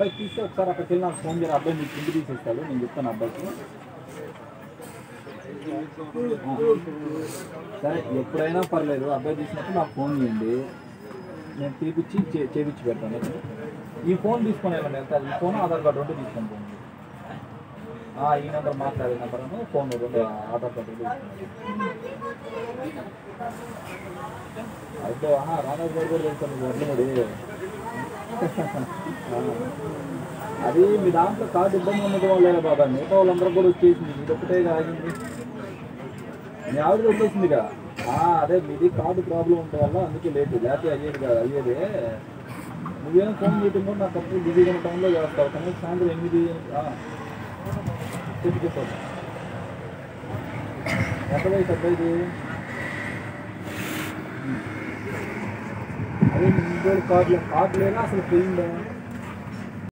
అబ్బాయి తీస్తే ఒకసారి అక్కడికి వెళ్ళి నాకు ఫోన్ చేయాలి అబ్బాయి మీకు ఇంటి తీసేస్తాడు నేను చెప్తాను అబ్బాయికి ఆ. సరే ఎప్పుడైనా పర్లేదు అబ్బాయి తీసినప్పుడు నాకు ఫోన్ చేయండి నేను తీపిచ్చి చే- చేపించి పెడతాను ఓకే? ఈ ఫోన్ తీసుకొని వెళ్ళండి ఎంత ఈ ఫోన్ ఆధార్ కార్డు రెండు తీసుకొని పోండి ఆ, ఈ నెంబర్ మాట్లాడే నెంబర్ ఫోన్ రెండు ఆధార్ కార్డు రెండు తీసుకొని అయితే ఆహా, రానాథ్ గారు కూడా తెలుసు మీకు వడ్లముడి అది మీ దాంట్లో కార్డు ఇబ్బంది ఉన్నది వాళ్ళే బాబా మిగతా వాళ్ళందరూ కూడా వచ్చేసింది ఇది ఒకటే ఆగింది మీ ఆవిడ వచ్చేసిందిగా ఆ, అదే మీది కార్డు ప్రాబ్లం ఉండటం వల్ల అందుకే లేట్ లేకపోతే అయ్యేది కాదు అయ్యేదే నువ్వేం ఫోన్ చేయటం కూడా నాకు అప్పుడు బిజీగా ఉన్న టైంలో చేస్తావు కానీ సాయంత్రం ఎనిమిది ఆ, చెప్పు చెప్పు ఎంత వయసు అబ్బాయిది అదే ఇంట్లో కార్డు కార్డు లేదా అసలు పోయిందా